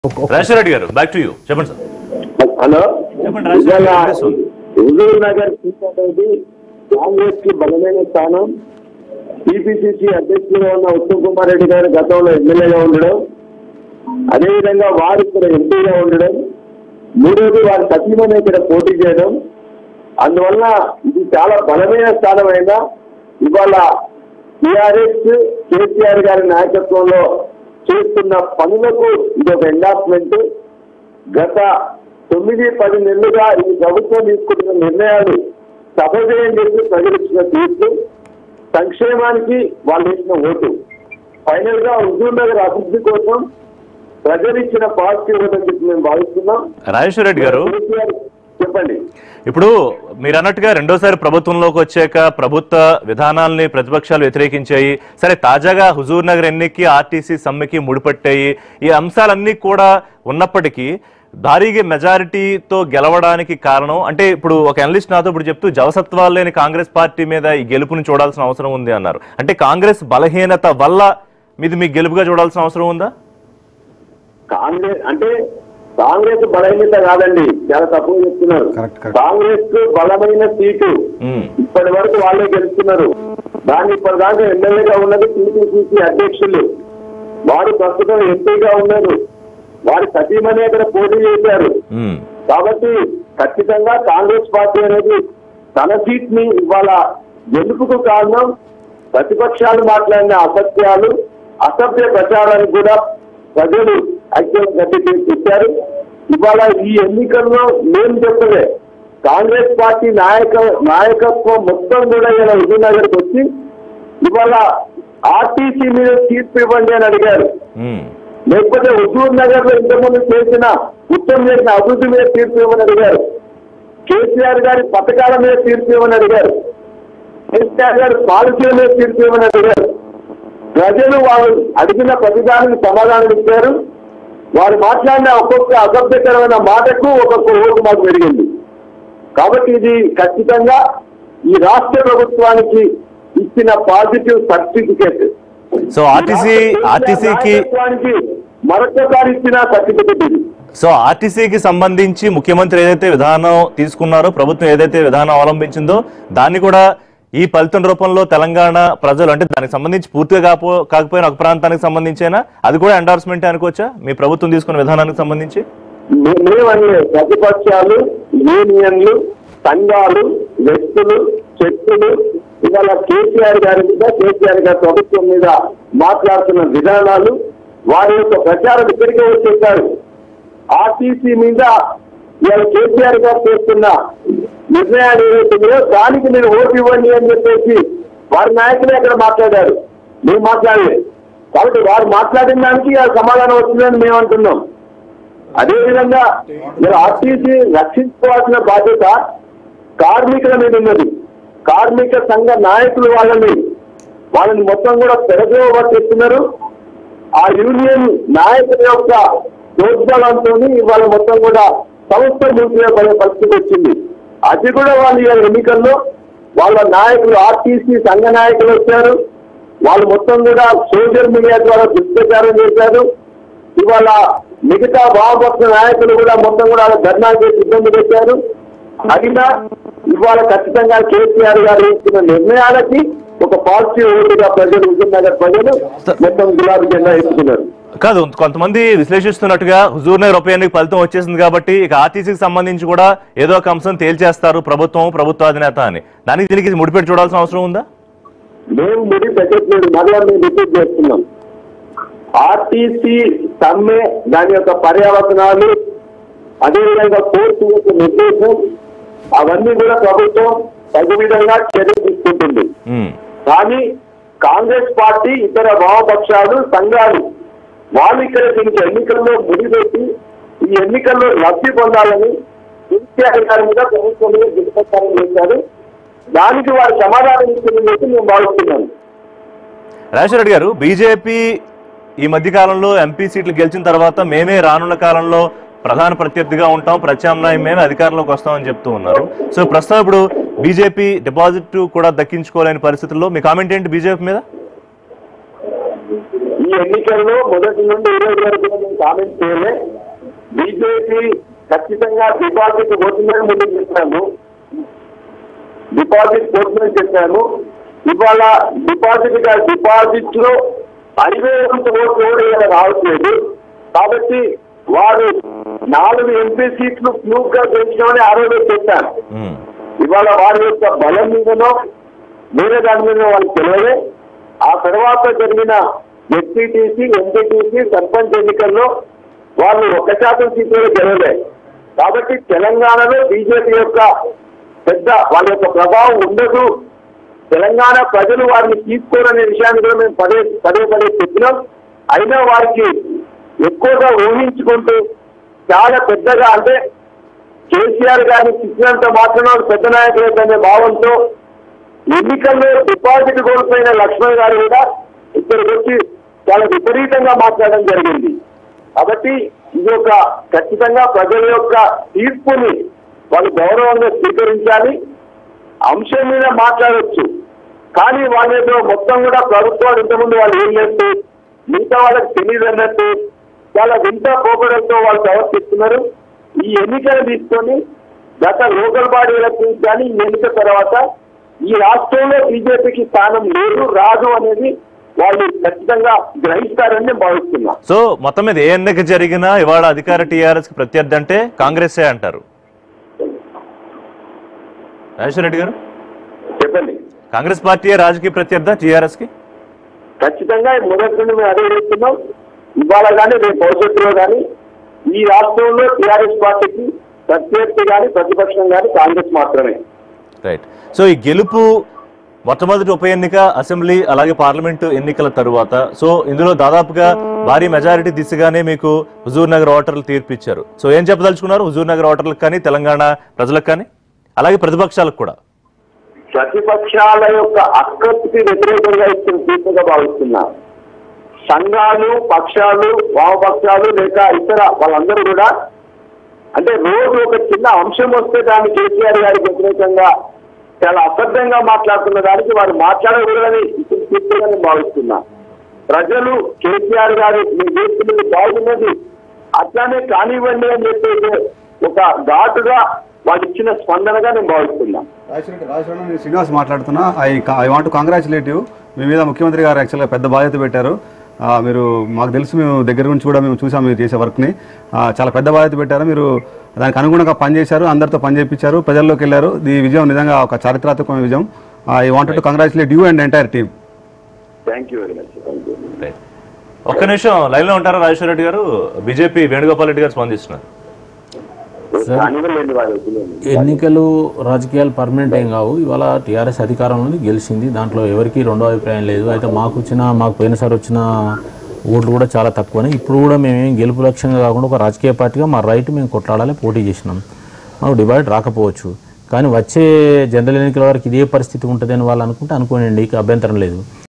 రాజశేఖర రెడ్డి గారు back to you చెప్పండి sir hello చెప్పండి, రాజశేఖర్ ఇవాళ గారు వినిపిస్తుంది. హుజూర్ నగర్ సీట్ అనేది కాంగ్రెస్ కి బలమైన స్థానం టీపీసీసీ అధ్యక్షులుగా ఉన్న ఉత్తమ్ కుమార్ రెడ్డి గారు గతంలో ఎమ్మెల్యేగా ఉండడం అదేవిధంగా వారు ఇక్కడ ఎంపీగా ఉండడం మూడోది వారి సతీమణి ఇక్కడ పోటీ చేయడం అందువల్ల ఇది చాలా బలమైన స్థానం అయినా ఇవాళ టిఆర్ఎస్ కేసీఆర్ గారి నాయకత్వంలో చేస్తున్న పనులకు ఇది ఒక ఎండార్స్మెంట్ గత తొమ్మిది పది నెలలుగా ఈ ప్రభుత్వం తీసుకుంటున్న నిర్ణయాలు సభజయం చేసి ప్రజలు ఇచ్చిన తీర్పు సంక్షేమానికి వాళ్ళు ఇచ్చిన ఓటు ఫైనల్ గా హుజూర్ నగర్ అభివృద్ధి కోసం ప్రజలు ఇచ్చిన పాజిటివ్ ఓటు అని చెప్పి మేము భావిస్తున్నాం రాజేశ్వర రెడ్డి గారు కేసీఆర్ చెప్పండి ఇప్పుడు మీరు అన్నట్టుగా రెండోసారి ప్రభుత్వంలోకి వచ్చాక ప్రభుత్వ విధానాల్ని ప్రతిపక్షాలు వ్యతిరేకించాయి సరే తాజాగా హుజూర్ నగర్ ఎన్నికకి ఆర్టీసీ సమ్మెకి ముడిపట్టాయి ఈ అంశాలన్నీ కూడా ఉన్నప్పటికీ భారీగా మెజారిటీతో గెలవడానికి కారణం అంటే ఇప్పుడు ఒక అనలిస్ట్ నాతో ఇప్పుడు చెప్తూ జవసత్వాలు లేని కాంగ్రెస్ పార్టీ మీద ఈ గెలుపుని చూడాల్సిన అవసరం ఉంది అన్నారు అంటే కాంగ్రెస్ బలహీనత వల్ల మీది మీకు గెలుపుగా చూడాల్సిన అవసరం ఉందా కాంగ్రెస్ అంటే కాంగ్రెస్ బలహీనత కాదండి చాలా తప్పుగా చెప్తున్నారు Correct, correct. కాంగ్రెస్ కు బలమైన సీటు ఉమ్, ఇప్పటి వరకు వాళ్ళే గెలుస్తున్నారు దాన్ని ఇప్పటిదాకా ఎమ్మెల్యేగా ఉన్నది టీపీసీసీ అధ్యక్షులు వారు ప్రస్తుతం ఎంపీగా ఉన్నారు వారి సతీమణి అక్కడ పోటీ చేశారు ఉమ్, కాబట్టి ఖచ్చితంగా కాంగ్రెస్ పార్టీ అనేది తన సీట్ ని ఇవాళ గెలుపుకు కారణం ప్రతిపక్షాలు మాట్లాడిన అసత్యాలు అసభ్య ప్రచారానికి కూడా ప్రజలు ఐక్యంగా గట్టి ఇచ్చారు ఇవాళ ఈ ఎన్నికల్లో మేము చెప్పలే కాంగ్రెస్ పార్టీ నాయక నాయకత్వం మొత్తం కూడా ఇలా హుజూర్నగర్కి వచ్చి ఇవాళ ఆర్టీసీ మీద తీర్పు ఇవ్వండి అని అడిగారు ఉమ్, లేకపోతే హుజూర్ నగర్ లో ఇంతకుముందు చేసిన ఉత్తరం చేసిన అభివృద్ధి మీద తీర్పు ఇవ్వమని అడిగారు కేసీఆర్ గారి పథకాల మీద తీర్పు ఇవ్వమని అడిగారు కేసీఆర్ గారి పాలసీల మీద తీర్పు ఇవ్వమని అడిగారు ప్రజలు వాళ్ళు అడిగిన ప్రతిదానికి సమాధానం ఇచ్చారు వారు మాట్లాడిన ఒక్కొక్క అసభ్యకరమైన మాటకు ఒక్కొక్క ఓటు మాకు పెరిగింది కాబట్టి ఇది ఖచ్చితంగా ఈ రాష్ట్ర ప్రభుత్వానికి ఇచ్చిన పాజిటివ్ సర్టిఫికేట్ సో ఆర్టీసీ ఆర్టీసీకి నాయకత్వానికి మరొకసారి ఇచ్చిన సర్టిఫికెట్ ఇది సో ఆర్టీసీకి సంబంధించి ముఖ్యమంత్రి ఏదైతే విధానం తీసుకున్నారో ప్రభుత్వం ఏదైతే విధానం అవలంబించిందో దాన్ని కూడా ఈ ఫలితం రూపంలో తెలంగాణ ప్రజలు అంటే దానికి సంబంధించి పూర్తిగా కాపో కాకపోయినా ఒక ప్రాంతానికి సంబంధించేనా అది కూడా ఎండార్స్మెంట్ అనుకోవచ్చా మీ ప్రభుత్వం తీసుకున్న విధానానికి సంబంధించి మే- మేమనే ప్రతిపక్షాలు యూనియన్లు సంఘాలు వ్యక్తులు శక్తులు ఇవాళ కేసీఆర్ గారి మీద కేసీఆర్ గారి ప్రభుత్వం మీద మాట్లాడుతున్న విధానాలు వారి యొక్క ప్రచారం ఇక్కడికే వచ్చేసారు ఆర్టీసీ మీద ఇవాళ కేసీఆర్ గారు చేస్తున్న నిర్ణయాలు ఏవైతుందో దానికి మీరు ఓటు ఇవ్వండి అని చెప్పేసి వారి నాయకులే అక్కడ మాట్లాడారు మేము మాట్లాడలేదు కాబట్టి వారు మాట్లాడిన దానికి ఆ సమాధానం వచ్చిందని మేము అంటున్నాం అదేవిధంగా మీరు ఆర్టీసీ రక్షించుకోవాల్సిన బాధ్యత కార్మికుల మీద ఉన్నది కార్మిక సంఘ నాయకులు వాళ్ళని వాళ్ళని మొత్తం కూడా పెరగోవ చేస్తున్నారు ఆ యూనియన్ నాయకుల యొక్క ప్రోత్సాహంతో ఇవాళ మొత్తం కూడా సంస్థ మూసివేయబడే పరిస్థితి వచ్చింది అది కూడా వాళ్ళు ఇవాళ ఎన్నికల్లో వాళ్ళ నాయకులు ఆర్టీసీ సంఘ నాయకులు వచ్చారు వాళ్ళు మొత్తం కూడా సోషల్ మీడియా ద్వారా దుష్ప్రచారం చేశారు ఇవాళ మిగతా వామపక్ష నాయకులు కూడా మొత్తం కూడా ధర్నా చేసి ఇబ్బంది పెట్టారు అయినా ఇవాళ ఖచ్చితంగా కేసీఆర్ గారు ఇస్తున్న నిర్ణయాలకి ఒక పాజిటివ్ ఓటుగా ప్రజలు హుజూర్నగర్ ప్రజలు మొత్తం గులాబీ జెండా ఎత్తుకున్నారు కాదు కొంతమంది విశ్లేషిస్తున్నట్టుగా హుజూర్ నగర్ ఉప ఎన్నిక ఫలితం వచ్చేసింది కాబట్టి ఇక ఆర్టీసీకి సంబంధించి కూడా ఏదో ఒక అంశం తేల్చేస్తారు ప్రభుత్వం ప్రభుత్వ అధినేత అని దానికి దీనికి ముడిపెట్టి చూడాల్సిన అవసరం ఉందా మేము ముడి పెట్టట్లేదు మరలా మేము రిపీట్ చేస్తున్నాం ఆర్టీసీ సమ్మె దాని యొక్క పర్యావరణాలు అదేవిధంగా కోర్టు యొక్క నిర్దేశం అవన్నీ కూడా ప్రభుత్వం తగు విధంగా చర్య తీసుకుంటుంది ఉమ్, కానీ కాంగ్రెస్ పార్టీ ఇతర వామపక్షాలు సంఘాలు వాళ్ళు ఇక్కడ దీనికి ఎన్నికల్లో ముడిపెట్టి ఈ ఎన్నికల్లో లబ్ధి పొందాలని కేసీఆర్ గారి మీద ప్రభుత్వం మీద దుష్ప్రచారం చేశారు దానికి వారు సమాధానం ఇస్తుందని మేము భావిస్తున్నాం రాజశేఖర రెడ్డి గారు బీజేపీ ఈ మధ్య కాలంలో ఎంపీ సీట్లు గెలిచిన తర్వాత మేమే రానున్న కాలంలో ప్రధాన ప్రత్యర్థిగా ఉంటాం ప్రత్యామ్నాయం మేమే అధికారంలోకి వస్తామని చెప్తూ ఉన్నారు సో ప్రస్తుతం ఇప్పుడు బీజేపీ డిపాజిట్ కూడా దక్కించుకోలేని పరిస్థితుల్లో మీ కామెంట్ ఏంటి బీజేపీ మీద ఈ ఎన్నికల్లో మొదటి నుండి ఈ రోజు వరకు మేము కామెంట్ చేయలే బీజేపీ ఖచ్చితంగా డిపాజిట్ పోతుందని ముందు చెప్పాము డిపాజిట్ పోతుందని చెప్పాము ఇవాళ డిపాజిట్ గా డిపాజిట్ లో ఐదు వంత ఓట్లు కూడా ఇలా రావట్లేదు కాబట్టి వారు నాలుగు ఎంపీ సీట్లు ఫ్లూక్ గా గెలిచామని ఆ రోజే చెప్పారు ఉమ్. ఇవాళ వారి యొక్క బలం మీదనో వేరే దాని మీద వాళ్ళకి తెలియలే ఆ తర్వాత జరిగిన ఎస్పీటీసీ ఎంపీటీసీ సర్పంచ్ ఎన్నికల్లో వాళ్ళు ఒక శాతం సీట్లు గెలవలే కాబట్టి తెలంగాణలో బీజేపీ యొక్క పెద్ద వాళ్ళ యొక్క ప్రభావం ఉండదు తెలంగాణ ప్రజలు వారిని తీసుకోరనే విషయాన్ని కూడా మేము పదే పదే పదే చెప్పినాం అయినా వారికి ఎక్కువగా ఊహించుకుంటూ చాలా పెద్దగా అంటే కేసీఆర్ గారిని తిట్టినంత మాత్రం వాళ్ళు పెద్ద నాయకులు అనే భావంతో ఎన్నికల్లో డిపాజిట్ కోల్పోయిన లక్ష్మణ్ గారు కూడా ఇక్కడికి వచ్చి చాలా విపరీతంగా మాట్లాడడం జరిగింది కాబట్టి ఇది ఒక ఖచ్చితంగా ప్రజల యొక్క తీర్పుని వాళ్ళు గౌరవంగా స్వీకరించాలి అంశం మీద మాట్లాడొచ్చు కానీ వాళ్ళేదో మొత్తం కూడా ప్రభుత్వాలు ఇంతకుముందు వాళ్ళు ఏం చేస్తూ మిగతా వాళ్ళకి తెలియదు అన్నట్టు చాలా వింత పోకడంతో వాళ్ళు ప్రవర్తిస్తున్నారు ఈ ఎన్నికలు తీసుకొని గత లోకల్ బాడీ ఎలక్షన్స్ కానీ ఈ ఎన్నిక తర్వాత ఈ రాష్ట్రంలో బీజేపీకి స్థానం లేదు రాదు అనేది వాళ్ళు ఖచ్చితంగా గ్రహిస్తారని నేను భావిస్తున్నా సో మొత్తం మీద ఏ ఎన్నిక జరిగినా ఇవాళ అధికార టీఆర్ఎస్ కి ప్రత్యర్థి అంటే కాంగ్రెసే అంటారు రాజేశ్వర రెడ్డి గారు చెప్పండి కాంగ్రెస్ పార్టీయే రాజకీయ ప్రత్యర్థ టీఆర్ఎస్ కి ఖచ్చితంగా మొదటి నుండి మేము అదే చేస్తున్నాం ఇవాళ కానీ రేపు భవిష్యత్తులో కానీ ఈ రాష్ట్రంలో టీఆర్ఎస్ పార్టీకి ప్రత్యర్థి కానీ ప్రతిపక్షం కానీ కాంగ్రెస్ మాత్రమే రైట్ సో ఈ గెలుపు మొట్టమొదటి ఉప ఎన్నిక అసెంబ్లీ అలాగే పార్లమెంటు ఎన్నికల తరువాత సో ఇందులో దాదాపుగా భారీ మెజారిటీ దిశగానే మీకు హుజూర్ నగర్ ఓటర్లు తీర్పు ఇచ్చారు సో ఏం చెప్పదలుచుకున్నారు హుజూర్ నగర్ ఓటర్లకు కానీ తెలంగాణ ప్రజలకు కానీ అలాగే ప్రతిపక్షాలకు కూడా ప్రతిపక్షాల యొక్క అక్కత్తుకి వ్యతిరేకంగా ఇచ్చిన తీర్పుగా భావిస్తున్నా సంఘాలు పక్షాలు వామపక్షాలు లేక ఇతర వాళ్ళందరూ కూడా అంటే రోజు ఒక చిన్న అంశం వస్తే దాన్ని కేసీఆర్ గారికి వ్యతిరేకంగా చాలా అసభ్యంగా మాట్లాడుతున్న దానికి వారు మాట్లాడకూడదని ఇచ్చిన తీర్పుగా నేను భావిస్తున్నా ప్రజలు కేసీఆర్ గారు మీరు చేస్తున్నది బాగున్నది అట్లానే కానివ్వండి అని చెప్పేసి ఒక ఘాటుగా వాళ్ళు ఇచ్చిన స్పందనగా నేను భావిస్తున్నా రాజశేఖర్ రాజశేఖర్ నేను శ్రీనివాస్ మాట్లాడుతున్నా ఐ ఐ వాంట్ కంగ్రాచులేటివ్ మీ మీద ముఖ్యమంత్రి గారు యాక్చువల్గా పెద్ద బాధ్యత పెట్టారు ఆ, మీరు మాకు తెలుసు మేము దగ్గర నుంచి కూడా మేము చూసాం మీరు చేసే వర్క్ని ఆ, చాలా పెద్ద బాధ్యత పెట్టారు మీరు దానికి అనుగుణంగా పనిచేశారు అందరితో పని చేయించారు ప్రజల్లోకి వెళ్ళారు ఈ విజయం నిజంగా ఒక చారిత్రాత్మకమైన విజయం I wanted to congratulate you and entire team thank you very much thank you right ఒక్క నిమిషం లైన్ లో ఉంటారా రాజేశ్వర రెడ్డి గారు బీజేపీ వేణుగోపాల్ రెడ్డి గారు స్పందిస్తున్నారు కానివ్వండి వారి ఒపీనియన్ ఎన్నికలు రాజకీయాలు పర్మనెంట్ ఏం కావు ఇవాళ టీఆర్ఎస్ అధికారంలో గెలిచింది దాంట్లో ఎవరికి రెండో అభిప్రాయం లేదు అయితే మాకు వచ్చిన మాకు పోయినసారి వచ్చిన ఓట్లు కూడా చాలా తక్కువనే ఇప్పుడు కూడా మేమేం గెలుపు లక్ష్యంగా కాకుండా ఒక రాజకీయ పార్టీగా మా రైట్ మేము కొట్లాడాలి పోటీ చేసినాం మాకు డిబైట్ రాకపోవచ్చు కానీ వచ్చే జనరల్ ఎన్నికల వరకు ఇదే పరిస్థితి ఉంటుందని వాళ్ళు అనుకుంటే అనుకోనండి ఇక అభ్యంతరం లేదు